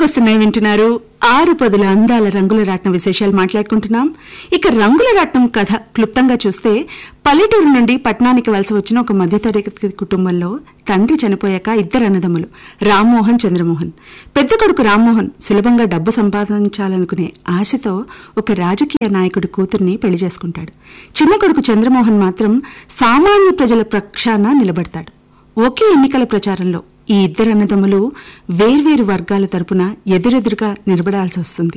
గుర్తుకొస్తున్నాయి వింటున్నారు ఆరు పదుల అందాల రంగుల రాట్నం విశేషాలు మాట్లాడుకుంటున్నాం ఇక రంగుల రాట్నం కథ క్లుప్తంగా చూస్తే పల్లెటూరు నుండి పట్టణానికి వలస వచ్చిన ఒక మధ్యతరగతి కుటుంబంలో తండ్రి చనిపోయాక ఇద్దరు అన్నదమ్ములు రామ్మోహన్ చంద్రమోహన్ పెద్ద కొడుకు రామ్మోహన్ సులభంగా డబ్బు సంపాదించాలనుకునే ఆశతో ఒక రాజకీయ నాయకుడి కూతుర్ని పెళ్లి చేసుకుంటాడు చిన్న కొడుకు చంద్రమోహన్ మాత్రం సామాన్య ప్రజల పక్షాన నిలబడతాడు ఒకే ఎన్నికల ప్రచారంలో ఈ ఇద్దరు అన్నదమ్ములు వేర్వేరు వర్గాల తరపున ఎదురెదురుగా నిలబడాల్సి వస్తుంది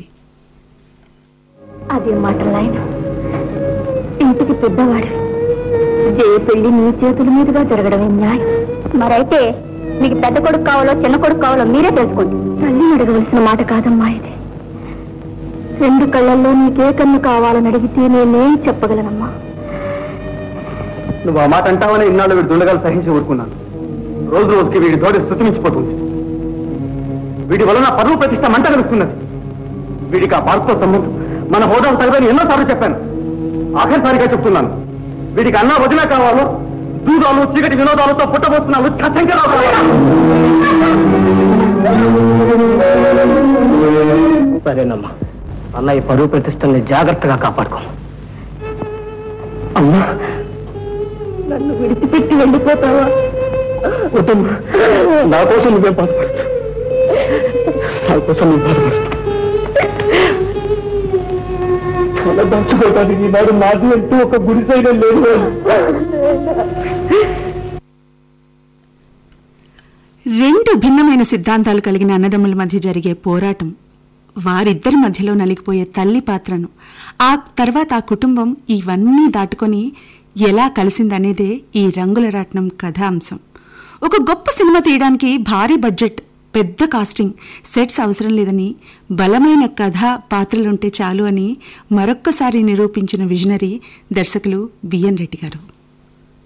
అదే మాటలు నాయన ఇంటికి పెద్దవాడు జయ పెళ్లి నీ చేతుల మీదుగా జరగడమే న్యాయం మరైతే మీకు పెద్ద కొడుకు కావాలో చిన్న కొడుకు కావాలో మీరే తెలుసుకోండి తల్లి అడగవలసిన మాట కాదమ్మా ఇది రెండు కళ్ళల్లో నీకే కన్ను కావాలని అడిగితే నేనేం చెప్పగలనమ్మా నువ్వు ఆ మాట అంటావని ఇన్నాళ్ళు వీడి దుండగాలు సహించి ఊరుకున్నాను రోజు రోజుకి వీడి తోడి శృతిమించిపోతుంది వీడి వలన పరువు ప్రతిష్ట మంట కలుస్తున్నది వీడికి ఆ పార్కుతో సంబంధం మన హోదాలు తగదని ఎన్నోసార్లు చెప్పాను ఆఖరిసారిగా చెప్తున్నాను వీడికి అన్నా వదిన కావాలో దూదాలు చీకటి వినోదాలతో పుట్టబోతున్నాను చచ్చంగా సరేనమ్మా అన్నయ్య పరువు ప్రతిష్టల్ని జాగ్రత్తగా కాపాడుకో అమ్మా నన్ను విడిచిపెట్టి వెళ్ళిపోతావా వద్దమ్మా నా కోసం నువ్వే బాధపడతా నా కోసం నువ్వు బాధపడతా తల దాచుకోవడానికి ఈనాడు నాది అంటూ ఒక గుడిసైన లేదు రెండు భిన్నమైన సిద్ధాంతాలు కలిగిన అన్నదమ్ముల మధ్య జరిగే పోరాటం వారిద్దరి మధ్యలో నలిగిపోయే తల్లి పాత్రను ఆ తర్వాత ఆ కుటుంబం ఇవన్నీ దాటుకొని ఎలా కలిసిందనేదే ఈ రంగుల రాట్నం కథాంశం ఒక గొప్ప సినిమా తీయడానికి భారీ బడ్జెట్ పెద్ద కాస్టింగ్ సెట్స్ అవసరం లేదని బలమైన కథ పాత్రలుంటే చాలు అని మరొక్కసారి నిరూపించిన విజనరీ దర్శకులు బిఎన్ రెడ్డి గారు